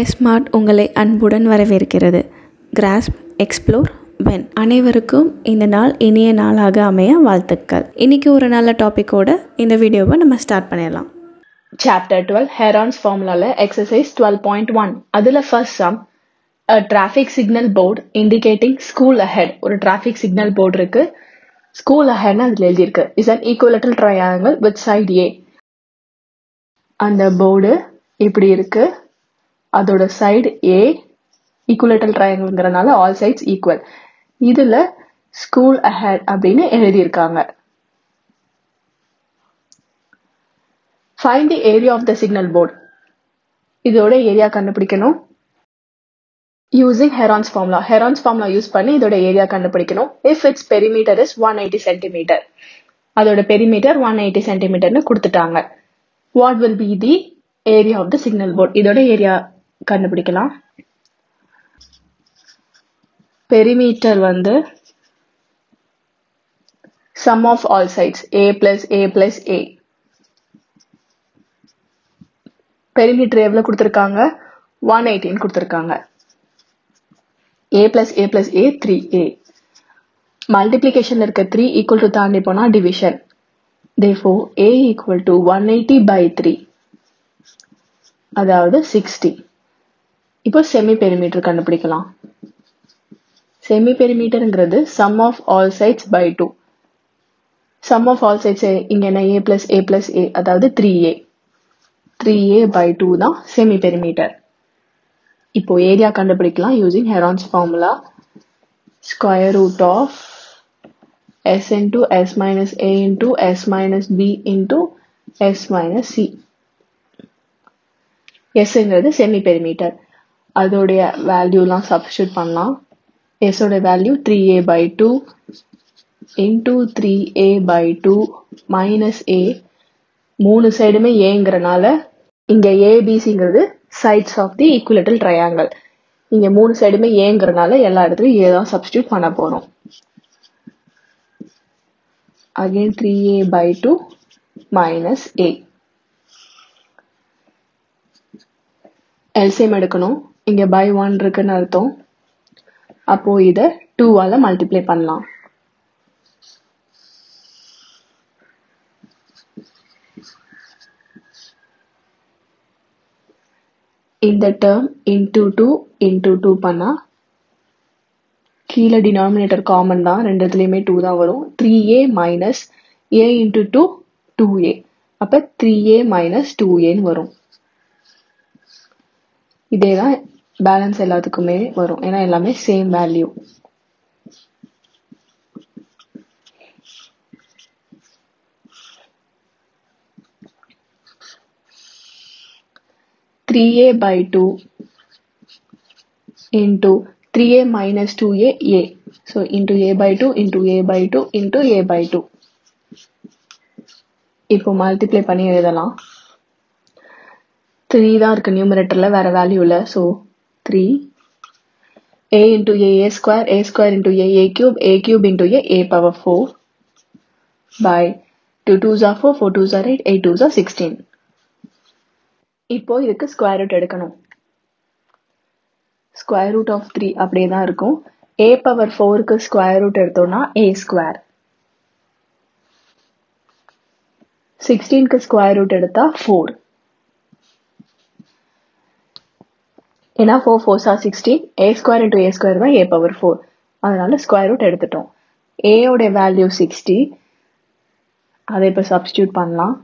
Smart உங்களை அன்புடன் வரவேற்கிறது கிராஸ்ப் எக்ஸ்ப்ளோர் வென் அனைவருக்கும் இந்த நாள் இனிய நாளாக அமைய வாழ்த்துக்கள் இன்னைக்கு ஒரு நல்ல டாப்பிக்கோட இந்த வீடியோவை நம்ம ஸ்டார்ட் பண்ணிடலாம் சாப்டர் டுவெல் ஹெரான்ஸ் ஃபார்முலால எக்ஸசைஸ் டுவெல் பாயிண்ட் ஒன் அதில் first sum a traffic signal board indicating school ahead ஒரு டிராஃபிக் சிக்னல் போர்டு இருக்கு ஸ்கூல் அஹெட்னு அதில் எழுதியிருக்கு is an equilateral triangle with side a அந்த போர்டு இப்படி இருக்கு அதோட சைடு ஏ ஈக்குவலட்டல் ட்ரையாங்கிள்ங்கிறனால ஆல் சைட்ஸ் ஈக்குவல் இதுல ஸ்கூல் அஹெட் அப்படின்னு எழுதியிருக்காங்க find the area of the signal board இதோட ஏரியா கண்டுபிடிக்கணும் using Heron's formula Heron's formula use பண்ணி இதோட ஏரியா கண்டுபிடிக்கணும் if its perimeter is one eighty centimetre அதோட பெரிமீட்டர் ஒன் எயிட்டி சென்டிமீட்டர்னு கொடுத்துட்டாங்க what will be the area of the signal board இதோட area கண்டுபிடிக்கலாம் பெரிமீட்டர் வந்து sum of all sides a plus a plus a perimeter எவ்வளவு கொடுத்துருக்காங்க one எயிட்டின்னு கொடுத்துருக்காங்க a plus a plus a three a மல்டிப்ளிகேஷன்ல இருக்க த்ரீ ஈக்குவல் டு தாண்டி போனா division therefore a equal to 180 by 3 அதாவது 60 இப்போ செமி பெரிமீட்டர் கண்டுபிடிக்கலாம் செமி பெரிமீட்டர்ங்கிறது sum of all sides by two sum of all sides இங்க என்ன a plus a plus a அதாவது three a three a by two தான் செமி பெரிமீட்டர் இப்போ area கண்டுபிடிக்கலாம் using Heron's formula square root of s into s minus a into s minus b into s minus c எஸ்ங்கிறது semi perimeter அதோடைய வேல்யூலாம் substitute பண்ணலாம் எஸ்ஸோட value three a by two into three a by two minus a மூணு சைடுமே ஏங்கிறனால இங்க ஏபிசிங்கிறது sides of the equilateral triangle இங்க மூணு சைடுமே ஏங்கிறனால எல்லா இடத்துலையும் ஏ தான் சப்ஸ்டியூட் பண்ண போறோம் again 3a by 2 minus a LCM எடுக்கணும் இங்க பை ஒன் இருக்குன்னு அர்த்தம் அப்போ இத டூவால மல்டிப்ளை பண்ணலாம் இந்த term into two into two பண்ணா கீழே டினாமினேட்டர் காமன் தான் ரெண்டுத்துலேயுமே டூ தான் வரும் three a minus a into two two a அப்போ த்ரீ ஏ மைனஸ் டூ ஏன்னு வரும் இதே தான் பேலன்ஸ் எல்லாத்துக்குமே வரும் ஏன்னா எல்லாமே same value three a by two into 3a minus 2a a. So into a by 2 into a by 2 into a by 2. இப்போ மல்டிப்ளை பண்ணி எழுதலாம் த்ரீ தான் இருக்கு நியூமரேட்டர்ல வேற வேல்யூ இல்லை so three a into a a square a square into a a cube a cube into a a power four by two two ஜா four four two ஜா எயிட் எயிட் டூ ஜா சிக்ஸ்டீன் இப்போ இதுக்கு ஸ்கொயர் ரூட் எடுக்கணும் square root of three அப்படியே தான் இருக்கும் a power ஃபோருக்கு ஸ்கொயர் ரூட் எடுத்தோம்னா ஏ ஸ்கொயர் சிக்ஸ்டீனுக்கு ஸ்கொயர் ரூட் எடுத்தா ஃபோர் ஏன்னா ஃபோர் ஃபோர் சார் sixteen a square into A square தான் ஏ பவர் ஃபோர் அதனால ஸ்கொயர் ரூட் எடுத்துட்டோம் ஏயோட வேல்யூ சிக்ஸ்டி அதை இப்போ சப்ஸ்டியூட் பண்ணலாம்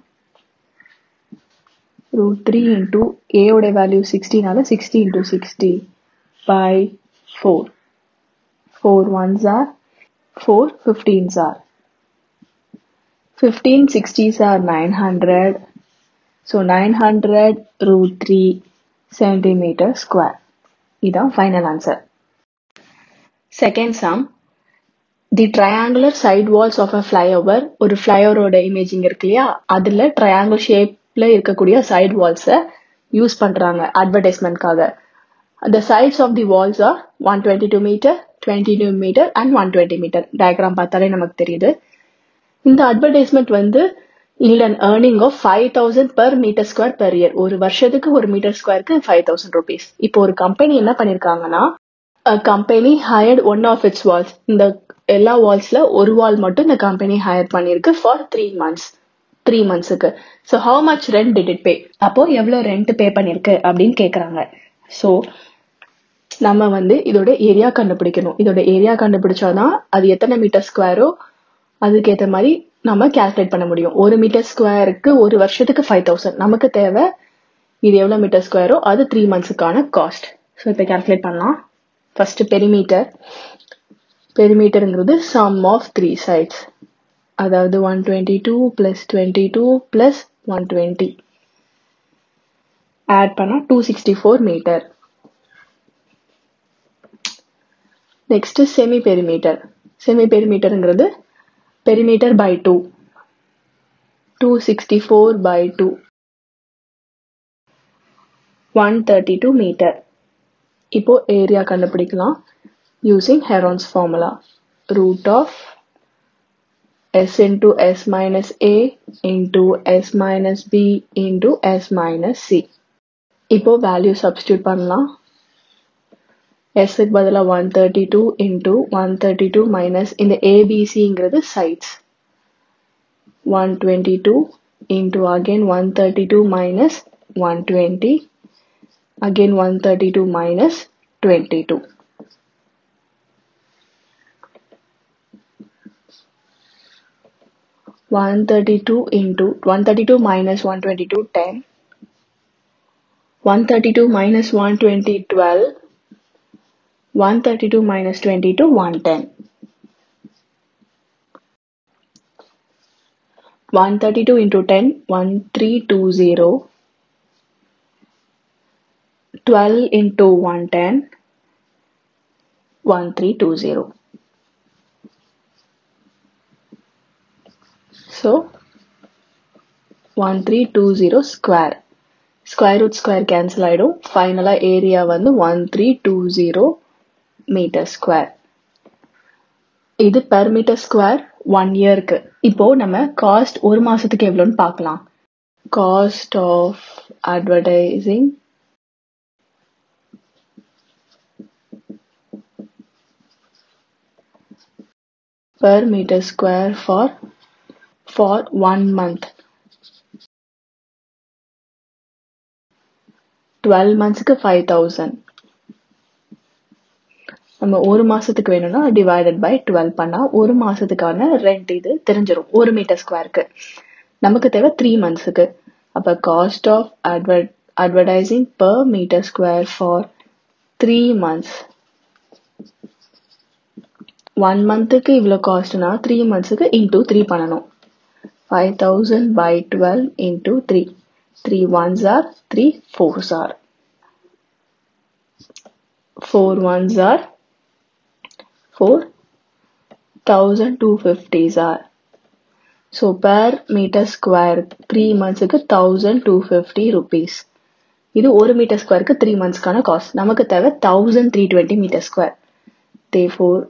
ரூட் த்ரீ இன்டூ ஏயோட வேல்யூ சிக்ஸ்டினால sixty into sixty by 4. 4 ones are 4 15s are 15 60s are 900 so 900 root 3 centimeter square இதான் final answer second sum the triangular side walls of a flyover ஒரு ஃப்ளைஓவரோட imaging இருக்கு இல்லையா அதுல triangle ஷேப்ல இருக்கக்கூடிய சைட் வால்ஸை யூஸ் பண்றாங்க அட்வர்டைஸ்மெண்ட்காக The sides of the walls are 122 meter, 22 meter and 120 meter. Diagram பார்த்தாலே நமக்கு தெரியுது இந்த அட்வர்டைஸ்மெண்ட் வந்து yield an earning of 5000 per meter square per year ஒரு வருஷத்துக்கு ஒரு மீட்டர் ஸ்கொயருக்கு ஃபைவ் தௌசண்ட் ருபீஸ் இப்போ ஒரு கம்பெனி என்ன பண்ணிருக்காங்கன்னா company hired one of its walls இந்த எல்லா வால்ஸ்ல ஒரு வால் மட்டும் இந்த கம்பெனி ஹையர் பண்ணிருக்கு ஃபார் த்ரீ மந்த்ஸ் த்ரீ மந்த்ஸுக்கு so how much rent did it pay அப்போ எவ்வளோ ரெண்ட் பே பண்ணிருக்கு அப்படின்னு கேட்குறாங்க ஸோ நம்ம வந்து இதோட ஏரியா கண்டுபிடிக்கணும் இதோட ஏரியா கண்டுபிடிச்சாதான் அது எத்தனை மீட்டர் ஸ்கொயரோ அதுக்கேற்ற மாதிரி நம்ம கால்குலேட் பண்ண முடியும் ஒரு மீட்டர் ஸ்கொயருக்கு ஒரு வருஷத்துக்கு ஃபைவ் தௌசண்ட் நமக்கு தேவை இது எவ்வளோ மீட்டர் ஸ்கொயரோ அது த்ரீ மந்த்ஸுக்கான காஸ்ட் ஸோ இப்போ கால்குலேட் பண்ணலாம் ஃபர்ஸ்ட் பெரிமீட்டர் பெரிமீட்டருங்கிறது சம் ஆஃப் த்ரீ சைட்ஸ் அதாவது one twenty two plus twenty two plus one twenty add பண்ணால் two sixty four metre next semi perimeter semi பெரிமீட்டருங்கிறது perimeter by two two sixty four by two one thirty two metre இப்போ area கண்டுபிடிக்கலாம் using Heron's formula root of s into s minus a into s minus b into s minus c இப்போ value substitute பண்ணலாம் s க்கு பதிலா one thirty two into one thirty two minus இந்த ஏபிசிங்கிறது sides one twenty two into again one thirty two minus one twenty again one thirty two minus twenty two one thirty two into one thirty two minus one twenty two ten. One thirty two minus one twenty twelve. One thirty two minus twenty two one ten. One thirty two into ten one three two zero. Twelve into one ten one three two zero. So, 1320 square. Square root square cancel ஆகிடும் ஃபைனலாக area வந்து one three two zero metre square இது per metre square one இயருக்கு இப்போ நம்ம cost ஒரு மாசத்துக்கு எவ்வளோன்னு பார்க்கலாம் cost of advertising per meter square for for one month 12 மந்த்ஸ்க்கு ஃபைவ் தௌசண்ட் நம்ம ஒரு மாசத்துக்கு வேணும்னா டிவைடட் பை டுவெல் பண்ணா ஒரு மாசத்துக்கான ரெண்ட் இது தெரிஞ்சிடும் ஒரு மீட்டர் ஸ்கொயருக்கு நமக்கு தேவை த்ரீ மந்த்ஸுக்கு அப்ப cost of adver advertising per metre square for three months one மந்த்துக்கு இவ்வளோ காஸ்ட்னா த்ரீ மந்த்ஸுக்கு இன்டூ த்ரீ பண்ணணும் five thousand by twelve into three three ones are three fours are four ones are four thousand two fifties are so per metre square three மந்த்ஸுக்கு thousand two fifty rupees இது ஒரு metre ஸ்கொயருக்கு three மந்த்ஸ்க்கான cost நமக்கு தேவை thousand three twenty metre square தே four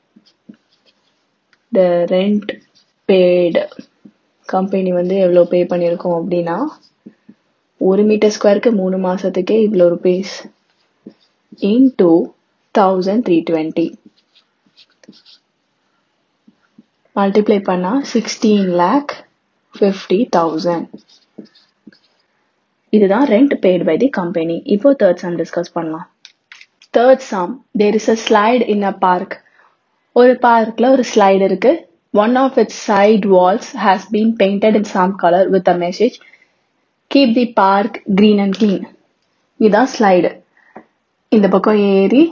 த rent paid company வந்து எவ்வளோ பே பண்ணியிருக்கோம் அப்படின்னா ஒரு மீட்டர் ஸ்கொயருக்கு மூணு மாதத்துக்கே இவ்வளோ rupees into thousand three twenty multiply பண்ணால் சிக்ஸ்டீன் லேக் ஃபிஃப்டி தௌசண்ட் இதுதான் rent paid by the company இப்போ தேர்ட் சம் டிஸ்கஸ் பண்ணலாம் third sum there is a slide in a park ஒரு பார்க்ல ஒரு ஸ்லைடு இருக்கு one of its side walls has been painted in some colour with a message keep the park green and clean இதுதான் slide இந்த பக்கம் ஏறி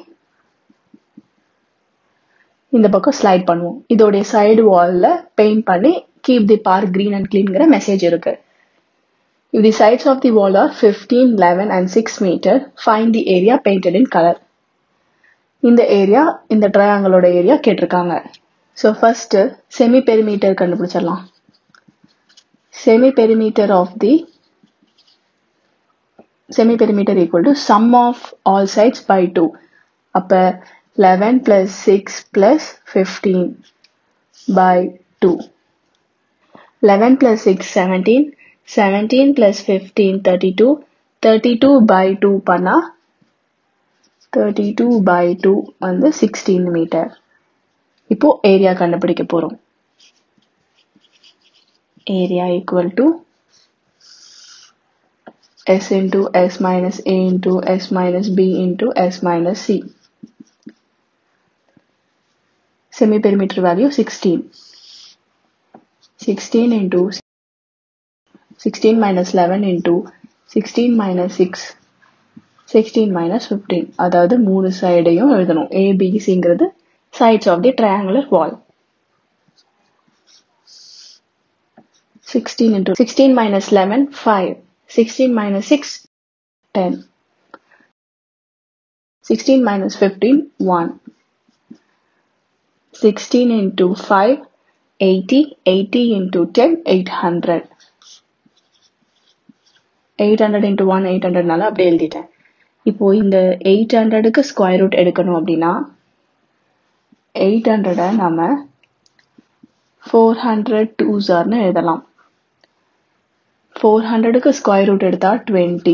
இந்த பக்கம் ஸ்லைட் பண்ணுவோம் இதோடைய சைடு வால்ல பெயிண்ட் பண்ணி keep the park green and கிளீன்ங்கிற மெசேஜ் இருக்கு If the sides of the wall are 15, 11 and 6 meter, find the area painted in color. இந்த ஏரியா இந்த ட்ரையாங்கிளோட ஏரியா கேட்டிருக்காங்க ஸோ ஃபர்ஸ்ட் செமி பெரிமீட்டர் கண்டுபிடிச்சிடலாம் semi perimeter of the semi perimeter equal to sum of all sides by two அப்போ eleven plus six plus fifteen by two eleven plus six seventeen seventeen plus fifteen thirty two thirty two by two பண்ணால் thirty two by two வந்து sixteen metre இப்போ area கண்டுபிடிக்க போகிறோம் area equal to s into s minus a into s minus b into s minus c. Semi-perimeter value 16. 16 into 16 minus 11 into 16 minus 6 16 minus 15 அதாவது மூணு சைடையும் எழுதணும் ஏபிசிங்கிறது sides of the triangular wall 16 into 16 minus 11 5 16 minus 6 10 16 minus 15 1 16 into 5 80 80 into 10 800 800 into 1 800 நால அப்படியே எழுதிட்டேன் இப்போ இந்த 800க்கு square root எடுக்கணும் அப்படின்னா 800 நாம 400 டூஸார்னு எழுதலாம் ஃபோர் ஹண்ட்ரடுக்கு ஸ்கொயர் ரூட் எடுத்தால் டுவெண்ட்டி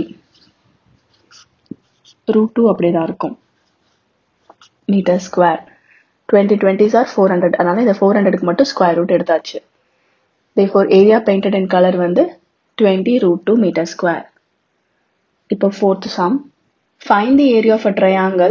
ரூட் டூ அப்படி தான் இருக்கும் metre square twenty twenty are four hundred அதனால இந்த ஃபோர் ஹண்ட்ரடுக்கு மட்டும் ஸ்கொயர் ரூட் எடுத்தாச்சு therefore area painted in colour வந்து twenty root two metre square இப்போ fourth sum find the area of a triangle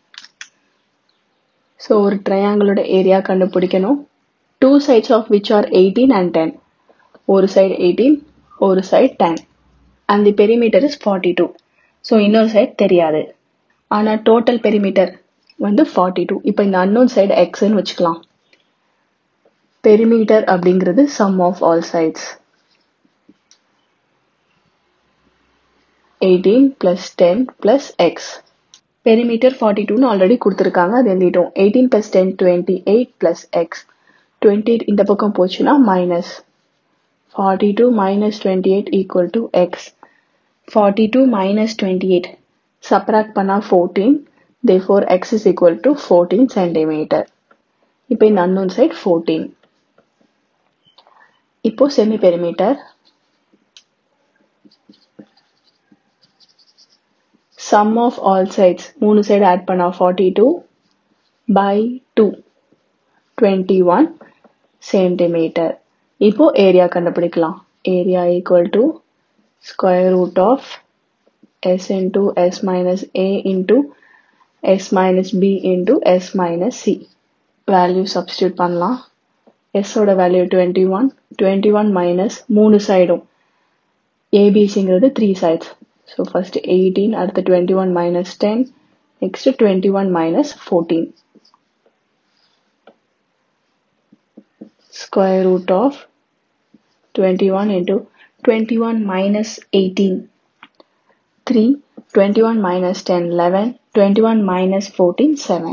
so ஒரு ட்ரையாங்கிளோட ஏரியா கண்டுபிடிக்கணும் two sides of which are eighteen and ten ஒரு side eighteen ஒரு side ten and the perimeter is forty two so இன்னொரு side தெரியாது ஆனால் total perimeter வந்து forty two இப்போ இந்த அன்னோன் சைடு எக்ஸ்ன்னு வச்சுக்கலாம் பெரிமீட்டர் அப்படிங்கிறது sum of all sides eighteen plus ten plus x perimeter forty டூன்னு ஆல்ரெடி கொடுத்துருக்காங்க அது எழுதிட்டோம் eighteen plus ten twenty eight plus x twenty eight இந்த பக்கம் போச்சுன்னா minus 42 minus 28 equal to x. 42 minus 28. Subtract பண்ணா 14. Therefore, x is equal to 14 centimeter. இப்போ இந்த unknown side 14. இப்போ semi perimeter. Sum of all sides. மூணு side add பண்ணா 42 by 2. 21 centimeter. இப்போ ஏரியா கண்டுபிடிக்கலாம் area equal to square root of s into s minus a into s minus b into s minus c value substitute பண்ணலாம் எஸ்ஸோட value twenty one twenty one minus மூணு சைடும் ஏபிசிங்கிறது three sides so first eighteen அடுத்து twenty one minus ten next twenty one minus fourteen square root of 21 into 21 minus 18 3 21 minus 10 11 21 minus 14 7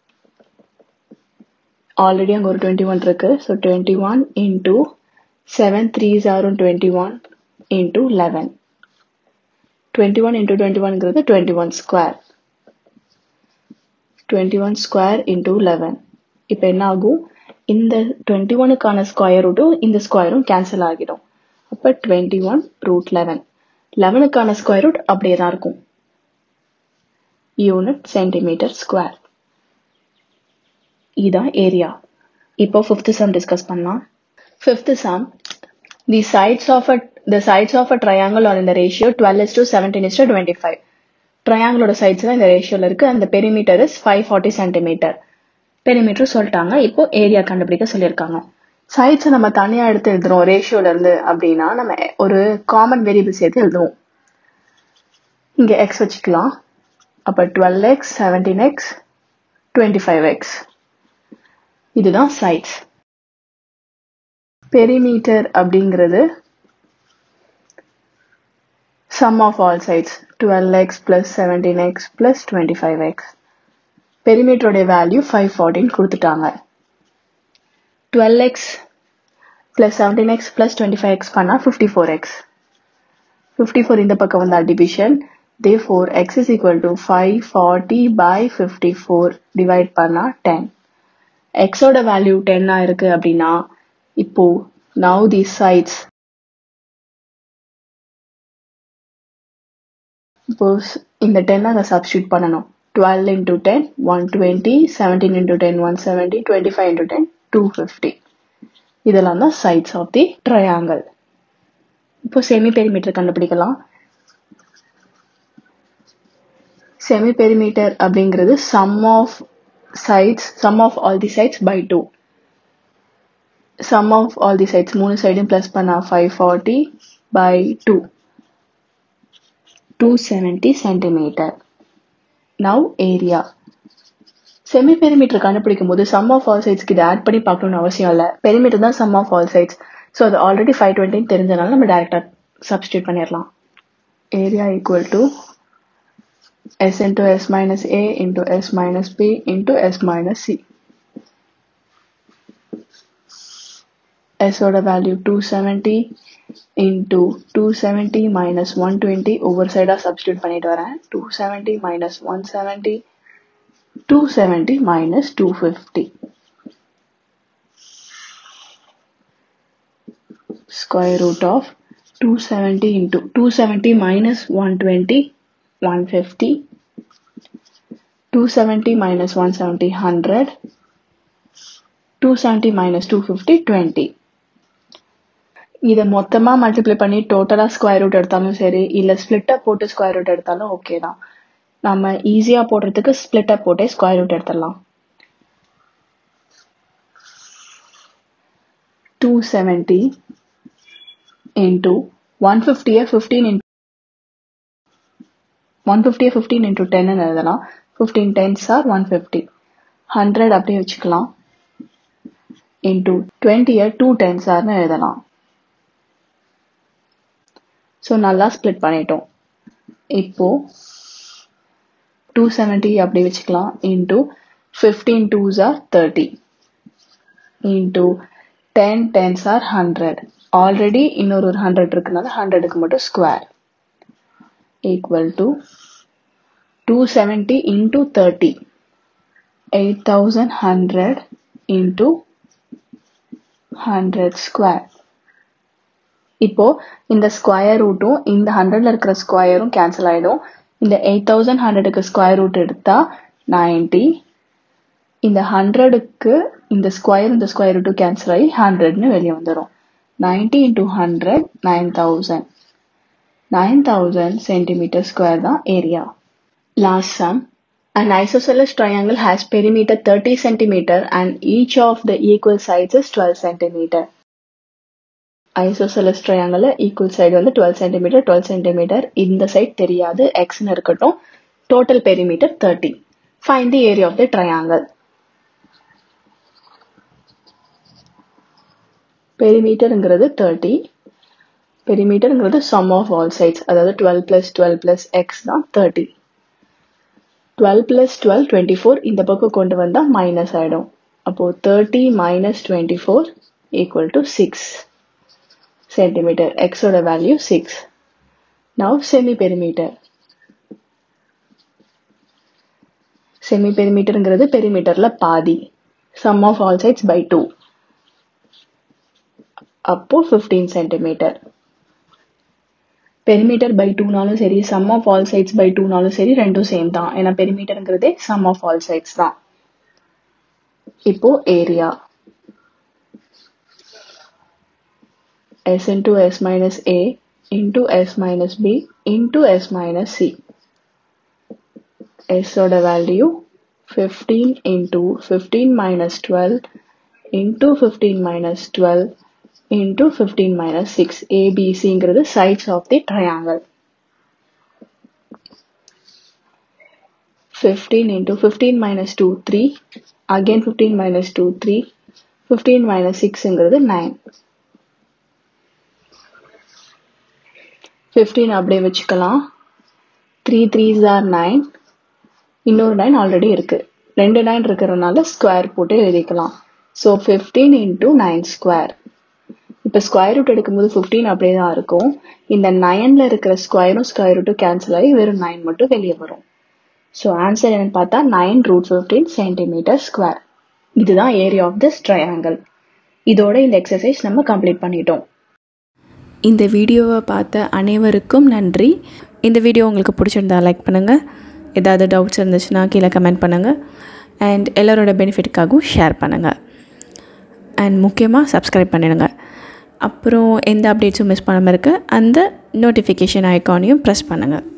already அங்கே ஒரு twenty one இருக்கு so twenty one into seven three ஜாரும் twenty one into eleven twenty one into twenty ஒன்ங்கிறது twenty one square twenty one square into eleven இப்போ என்ன ஆகும் இந்த twenty ஒனுக்கான square ரூட்டும் இந்த ஸ்கொயரும் கேன்சல் ஆகிடும் அப்போ டுவெண்ட்டி ஒன் ரூட் லெவன் லெவனுக்கான ஸ்கொயர் ரூட் அப்படியே தான் இருக்கும் யூனிட் சென்டிமீட்டர் ஸ்கொயர் இதான் ஏரியா இப்போ ஃபிஃப்த் சம் டிஸ்கஸ் பண்ணலாம் fifth sum the sides of a the sides of a triangle are இந்த ratio twelve is to seventeen is to twenty five ட்ரையாங்கிளோட sides தான் இந்த ரேஷியோல இருக்கு அந்த perimeter is five forty centimetre perimeter சொல்லிட்டாங்க இப்போ ஏரியா கண்டுபிடிக்க சொல்லியிருக்காங்க சைட்ஸை நம்ம தனியாக எடுத்து எழுதுறோம் ரேஷியோல இருந்து அப்படின்னா நம்ம ஒரு காமன் வேரியபிள் சேர்த்து எழுதுவோம் இங்கே எக்ஸ் வச்சுக்கலாம் அப்போ twelve x seventeen x twenty five x இதுதான் சைட்ஸ் பெரிமீட்டர் அப்படிங்கிறது sum of all sides twelve x plus seventeen x plus twenty five x பெரிமீட்டரோடைய வேல்யூ ஃபைவ் ஃபார்ட்டின் கொடுத்துட்டாங்க twelve x plus seventeen x plus twenty five x பண்ணால் fifty four x fifty four இந்த பக்கம் வந்தால் division therefore x is equal to five forty by fifty four divide பண்ணால் ten எக்ஸோட value டென்னாக இருக்குது அப்படின்னா இப்போ நவ் தி சைட்ஸ் இப்போ இந்த டென் அதை சப்ஸ்டியூட் பண்ணணும் twelve into ten one twenty seventeen into ten one seventy twenty five into ten two fifty இதெல்லாம் தான் சைட்ஸ் ஆஃப் தி ட்ரையாங்கிள் இப்போ செமி பெரிமீட்டர் கண்டுபிடிக்கலாம் செமி பெரிமீட்டர் அப்படிங்கிறது sum of sides sum of all the sides by two sum of all the sides மூணு சைடும் plus பண்ணா five forty by two two seventy centimetre now area semi perimeter கண்டுபிடிக்கும் போது some of all சைட்ஸ்க்கு இதை add பண்ணி பார்க்கணும்னு அவசியம் இல்லை பெரிமீட்டர் தான் sum of all sides so அது ஆல்ரெடி ஃபைவ் டுவெண்ட்டின்னு தெரிஞ்சனால நம்ம டேரெக்டாக சப்ஸ்டியூட் பண்ணிடலாம் area equal to s into s minus a into s minus b into s minus c. s ஓட வேல்யூ 270 into 270 minus 120 ஒவ்வொரு சைடா சப்ஸ்டியூட் பண்ணிட்டு வரேன் 270 minus 170 270 minus 250 square root of 270 into 270 minus 120 150 270 minus 170 100 270 minus 250 20 இதை மொத்தமா multiply பண்ணி டோட்டலா square root எடுத்தாலும் சரி இல்ல ஸ்பிளிட்டா போட்டு ஸ்கொயர் ரூட் எடுத்தாலும் ஓகே தான் நம்ம ஈஸியா போடுறதுக்கு ஸ்பிளிட்டா போட்டே ஸ்கொயர் ரூட் எடுத்துடலாம் டூ செவன்டி இன்டூ ஒன் ஃபிஃப்டியை ஃபிஃப்டீன் இன்டூ ஒன் ஃபிஃப்டியை ஃபிஃப்டீன் இன்டூ டென்னு எழுதலாம் fifteen tens are one fifty hundred அப்படியே வச்சுக்கலாம் இன்டூ டுவெண்ட்டியை டூ டென்ஸ் ஆர்னு எழுதலாம் ஸோ நல்லா ஸ்ப்ளிட் பண்ணிட்டோம் இப்போ டூ செவன்ட்டி அப்படி வச்சுக்கலாம் into fifteen twos are thirty into ten tens are hundred already இன்னொரு ஒரு ஹண்ட்ரட் இருக்குனால ஹண்ட்ரடுக்கு மட்டும் square equal to 270 into 30 8100 into 100 square இப்போ இந்த ஸ்கொயர் ரூட்டும் இந்த ஹண்ட்ரட்ல இருக்கிற ஸ்கொயரும் கேன்சல் ஆயிடும் இந்த எயிட் தௌசண்ட் ஹண்ட்ரடுக்கு ஸ்கொயர் ரூட் எடுத்தா நைன்டி இந்த ஹண்ட்ரடுக்கு இந்த ஸ்கொயர் இந்த ஸ்கொயர் ரூட்டும் கேன்சல் ஆகி ஹண்ட்ரட்னு வெளியே வந்துடும் ninety into hundred nine thousand 9000 centimeter square the area. Last sum. An isosceles triangle has perimeter 30 centimeter and each of the equal sides is 12 centimeter. isosceles triangle equal side வந்து 12 centimeter 12 centimeter இந்த side தெரியாது x னு இருக்கட்டும் total perimeter 30 find the area of the triangle perimeterங்கிறது 30 பெரிமீட்டர்ங்கிறது sum of all sides அதாவது twelve plus twelve plus x தான் thirty twelve plus twelve twenty four இந்த பக்கம் கொண்டு வந்தால் மைனஸ் ஆகிடும் அப்போது thirty minus twenty four equal to six centimetre எக்ஸோட value six now semi perimeter semi பெரிமீட்டருங்கிறது பெரிமீட்டரில் பாதி sum of all sides by two அப்போ ஃபிஃப்டீன் சென்டிமீட்டர் பெரிமீட்டர் பை டூனாலும் சரி sum of all sides by டூனாலும் சரி ரெண்டும் சேம் தான் ஏன்னா பெரிமீட்டருங்கிறதே சம் ஆஃப் ஆல் சைட்ஸ் தான் இப்போ area s into s minus a into s minus b into s minus c s ஓட value 15 into 15 minus 12 into 15 minus 12 into 15 minus 6 ABCங்கிறது sides of the triangle 15 into 15 minus 2 3 again 15 minus 2 3 15 minus 6ங்கிறது 9 15 அப்படியே வச்சுக்கலாம் 3 3s are 9 இன்னொரு 9 already இருக்கு ரெண்டு 9 இருக்கிறதுனால square போட்டு எழுதிக்கலாம் ஸோ 15 into 9 ஸ்கொயர் இப்போ ஸ்கொயர் ரூட் எடுக்கும்போது ஃபிஃப்டீன் அப்படியே தான் இருக்கும் இந்த நைனில் இருக்கிற ஸ்கொயரும் ஸ்கொயர் ரூட்டும் கேன்சல் ஆகி வெறும் நைன் மட்டும் வெளியே வரும் ஸோ ஆன்சர் என்னன்னு பார்த்தா nine root fifteen centimetre square இதுதான் ஏரியா ஆஃப் திஸ் ட்ரையாங்கிள் இதோட இந்த எக்ஸசைஸ் நம்ம கம்ப்ளீட் பண்ணிட்டோம் இந்த வீடியோவை பார்த்த அனைவருக்கும் நன்றி இந்த வீடியோ உங்களுக்கு பிடிச்சிருந்தா லைக் பண்ணுங்கள் ஏதாவது டவுட்ஸ் இருந்துச்சுன்னா கீழே கமெண்ட் பண்ணுங்கள் அண்ட் எல்லோரோட பெனிஃபிட்டுக்காகவும் ஷேர் பண்ணுங்கள் அண்ட் முக்கியமாக சப்ஸ்கிரைப் பண்ணிடுங்க அப்புறம் எந்த அப்டேட்ஸும் மிஸ் பண்ணாமல் இருக்க அந்த நோட்டிஃபிகேஷன் ஐக்கானையும் ப்ரெஸ் பண்ணுங்கள்